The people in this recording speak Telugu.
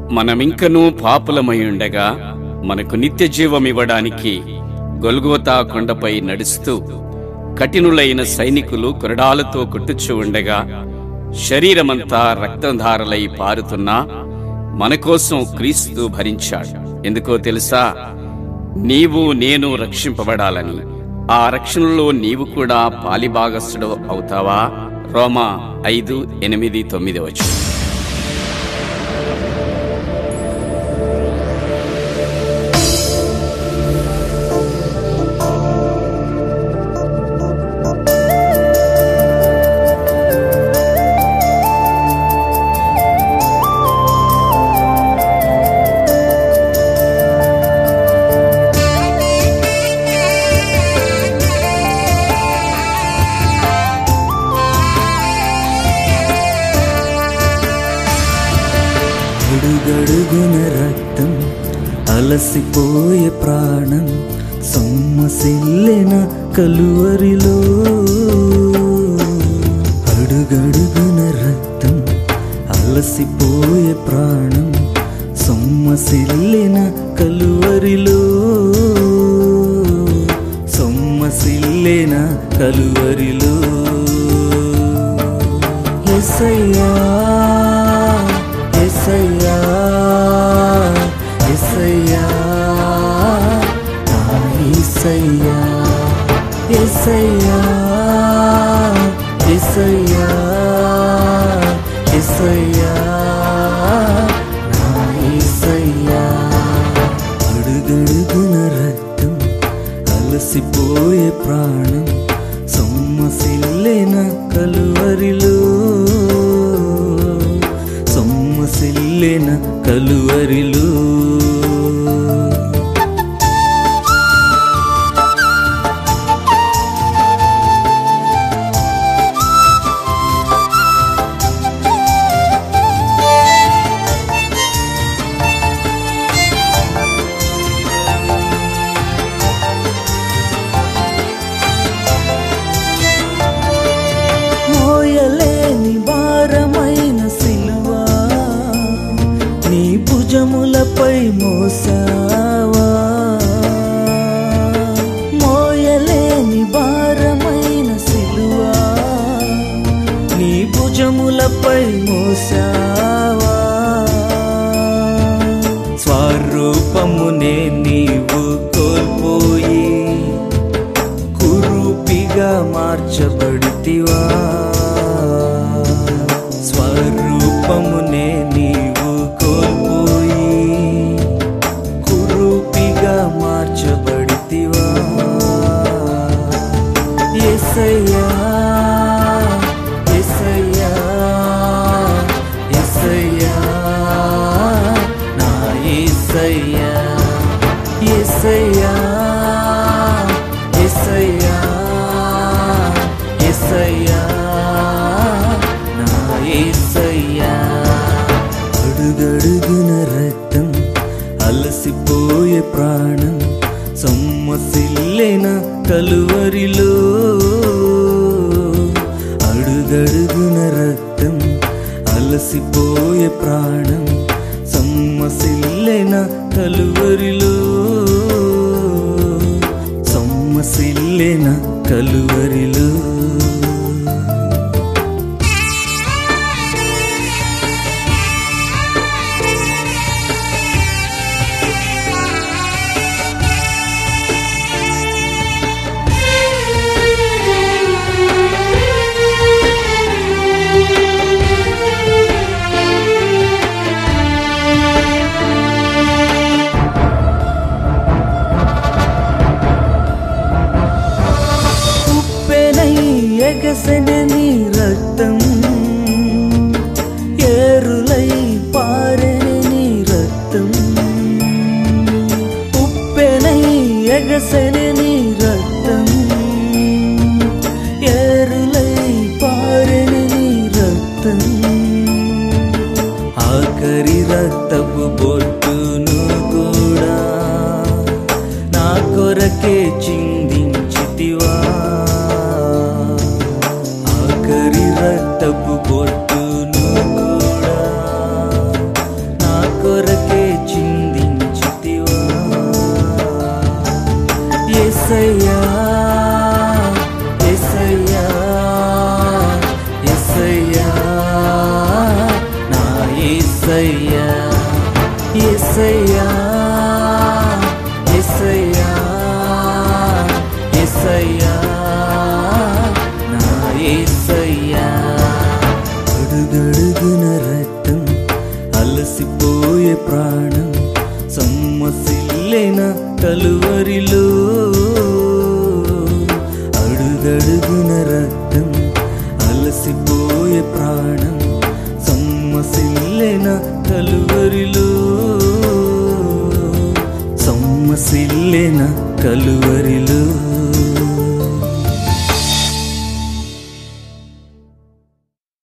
మనమింకనూ పాపులమై ఉండగా మనకు నిత్య జీవం ఇవ్వడానికి గొల్గోతా కొండపై నడుస్తూ కఠినులైన సైనికులు కొరడాలతో కొట్టుచూ ఉండగా శరీరమంతా రక్తధారలై పారుతున్నా మన కోసం క్రీస్తు భరించాడు ఎందుకో తెలుసా నీవు నేను రక్షింపబడాలని ఆ రక్షణలో నీవు కూడా పాలిభాగస్థుడు అవుతావా రోమా ఐదు ఎనిమిది తొమ్మిది వచ్చు అడుగడుగున రక్తం అలసిపోయే ప్రాణం సొమ్మసిల్లిన కలువరిలో అడుగడుగున రక్తం అలసిపోయే ప్రాణం సొమ్మసిల్లిన కలువరిలో సొమ్మసిల్లిన కలువరిలో ఎసయ్యా ఎసయ్యా ఎసయ్యా నా ఎసయ్యా ఎసయ్యా ఎసయ్యా ఎసయ్యా నా ఎసయ్యా అడుగడుగున రక్తం అలసిపోయే ప్రాణం సొమ్మసిల్లిన కలువరిలో సొమ్మసిల్లిన కలువరిలో మోయలేని భారమైన సిలువా నీ భుజములపై మోసావా మోయలేని భారమైన సిలువా నీ భుజములపై మోసావా స్వరూపమునే నీవు కోల్పోయి కురూపిగా మార్చబడితివా స్వరూపమునే నీవు కోల్పోయి కురూపిగా మార్చబడితివా ఎసయ్యా ఎసయ్యా ఎసయ్యా నా ఎసయ్యా ఎసయ్యా ఎసయ్యా ఎసయ్యా నా ఎసయ్యా అడుగడుగున రక్తం అలసిపోయే ప్రాణం సొమ్మసిల్లిన కలువరిలో అడుగడుగున రక్తం అలసిపోయే ప్రాణం సొమ్మసిల్లిన కలువరిలో సొమ్మసిల్లిన కలువరిలో ఉప్పెనై ఎగసెన నీ రక్తం ఏరులై పారెన నీ రక్తం ఉప్పెనై ఎగసెన నీ రక్తం ఏరులై పారెన నీ రక్తం ఆఖరి రక్తపు బొట్టును కూడా నా కొరకే చిందించితివా ఆఖరి రక్తపు బొట్టును కూడా నా కొర ఎస్సయ్యా ఎస్సయ్యా ఎస్సయ్యా ఎస్సయ్యా నా ఎస్సయ్యా అడుగడుగున రక్తం అలసిపోయే ప్రాణం సమ్మసిల్లెన కలువరిలో అడుగడుగున రక్తం అలసిపోయే ప్రాణం సమ్మసిల్లెన కలువరిలో సమ్మసిల్లెన కలువరిలో